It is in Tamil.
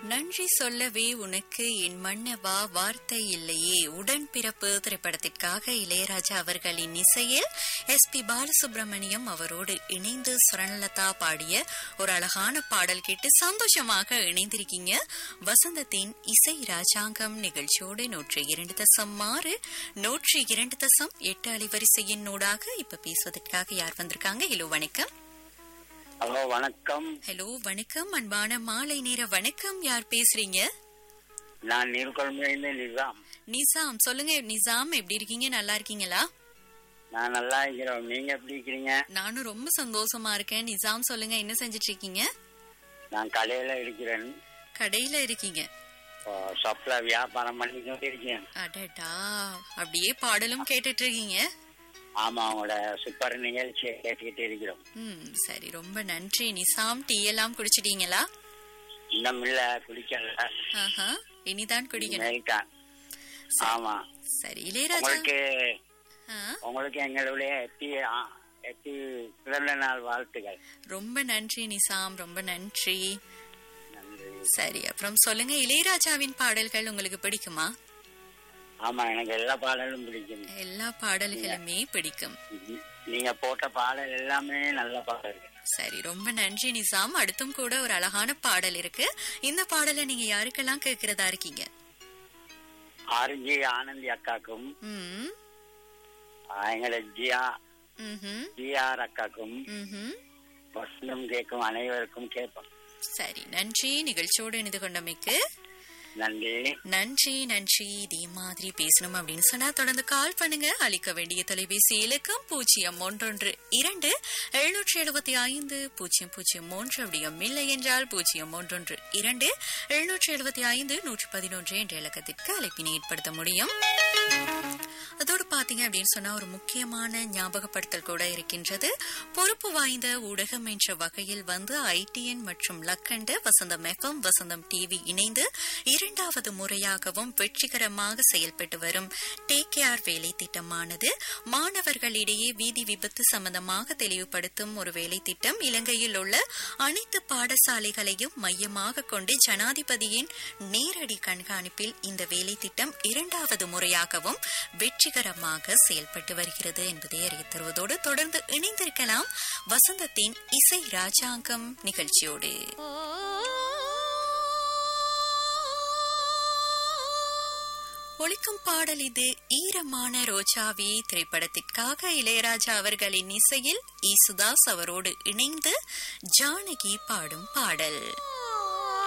நன்றி சொல்லவே உனக்கு என் மன்னவா வார்த்தை இல்லையே உடன்பிறப்பு திரைப்படத்திற்காக இளையராஜா அவர்களின் இசையில் எஸ் பி பாலசுப்ரமணியம் அவரோடு இணைந்து சுரண்லதா பாடிய ஒரு அழகான பாடல் கேட்டு சந்தோஷமாக இணைந்திருக்கீங்க வசந்தத்தின் இசை ராஜாங்கம் நிகழ்ச்சியோடு நூற்றி இரண்டு தசம் ஆறு நூற்றி இரண்டு தசம் எட்டு அலைவரிசையின் நூடாக இப்ப பேசுவதற்காக யார் வந்திருக்காங்க ஹலோ வணக்கம் ஹலோ வணக்கம் ஹலோ வணக்கம் அன்பான மாலை நேர வணக்கம் யார் பேசுறீங்க நான் நீர்கொழும்புலேருந்து நிசாம் நிசாம் சொல்லுங்க நிசாம் எப்படி இருக்கீங்க நல்லா இருக்கீங்களா நான் நல்லா இருக்கிறோம் நீங்க எப்படி இருக்கிறீங்க நானும் ரொம்ப சந்தோஷமா இருக்கேன் நிசாம் சொல்லுங்க என்ன செஞ்சிட்டு இருக்கீங்க நான் கடையில இருக்கிறேன் கடையில இருக்கீங்க ஷாப்ல வியாபாரம் பண்ணிக்கிட்டு இருக்கேன் அடடா அப்படியே பாடலும் கேட்டுட்டு இருக்கீங்க ஆமா உங்களோட சூப்பர் நிகழ்ச்சியை கேட்டுக்கிட்டு இருக்கிறோம் ம் சரி ரொம்ப நன்றி நிசாம் டீ எல்லாம் குடிச்சிட்டீங்களா இன்னும் இல்ல குடிக்கல ஆஹா இனிதான் குடிக்கணும் இனிமேல்தான். ஆமா சரி இளையராஜா உங்களுக்கு ஆ, உங்களுக்கு எங்களுடைய எத்தி ஆ, எத்தி பிறந்த நாள் வாழ்த்துக்கள் ரொம்ப நன்றி நிசாம் ரொம்ப நன்றி நன்றி சரி அப்புறம் சொல்லுங்க இளையராஜாவின் பாடல்கள் உங்களுக்கு பிடிக்குமா ஆமா எனக்கு எல்லா பாடலும் பிடிக்கும் எல்லா பாடல்களுமே பிடிக்கும் நீங்க போட்ட பாடல் எல்லாமே நல்ல பாடல்கள் சரி ரொம்ப நன்றி நிசாம் அடுத்தும் கூட ஒரு அழகான பாடல் இருக்கு இந்த பாடலை நீங்க யாருக்கெல்லாம் கேட்கறதா இருக்கீங்க ஆர்ஜி ஆனந்தி அக்காக்கும் ம் ஆஹ் எங்களோட ஜியா ம்ஹும், ஜிஆர் அக்காக்கும் ம்ஹும். வசந்தம் கேட்கும் அனைவருக்கும் கேட்போம் சரி நன்றி நிகழ்ச்சியோடு இணைந்து கொண்டமைக்கு நன்றி நன்றி நன்றி இதே மாதிரி பேசணும் அப்படின்னு சொன்னா தொடர்ந்து கால் பண்ணுங்க அளிக்க வேண்டிய தொலைபேசி இலக்கம் பூஜ்ஜியம் ஒன்றொன்று இரண்டு எழுநூற்றி எழுபத்தி ஐந்து பூஜ்ஜியம் பூஜ்ஜியம் மூன்று அப்படியும் இல்லை என்றால் பூஜ்ஜியம் ஒன்றொன்று இரண்டு எழுநூற்றி எழுபத்தி ஐந்து நூற்றி பதினொன்று என்ற இலக்கத்திற்கு அழைப்பினை ஏற்படுத்த முடியும் அதோடு பாத்தீங்க அப்படின்னு சொன்னா ஒரு முக்கியமான ஞாபகப்படுத்தல் கூட இருக்கின்றது பொறுப்பு வாய்ந்த ஊடகம் என்ற வகையில் வந்து ஐடிஎன் மற்றும் லக்கண்ட வசந்தம் எஃப்எம் வசந்தம் டிவி இணைந்து இரண்டாவது முறையாகவும் வெற்றிகரமாக செயல்பட்டு வரும் டேக் கேர் வேலை திட்டமானது மாணவர்களிடையே வீதி விபத்து சம்பந்தமாக தெளிவுபடுத்தும் ஒரு வேலை திட்டம் இலங்கையில் உள்ள அனைத்து பாடசாலைகளையும் மையமாக கொண்டு ஜனாதிபதியின் நேரடி கண்காணிப்பில் இந்த வேலை திட்டம் இரண்டாவது முறையாகவும் வெற்றிகரமாக செயல்பட்டு வருகிறது என்பதை அறியத் தருவதோடு தொடர்ந்து இணைந்திருக்கலாம் வசந்தத்தின் இசை ராஜாங்கம் நிகழ்ச்சியோடு ஒலிக்கும் பாடல் இது ஈரமான ரோஜாவி திரைப்படத்திற்காக இளையராஜா அவர்களின் இசையில் ஈசுதாஸ் அவரோடு இணைந்து ஜானகி பாடும் பாடல்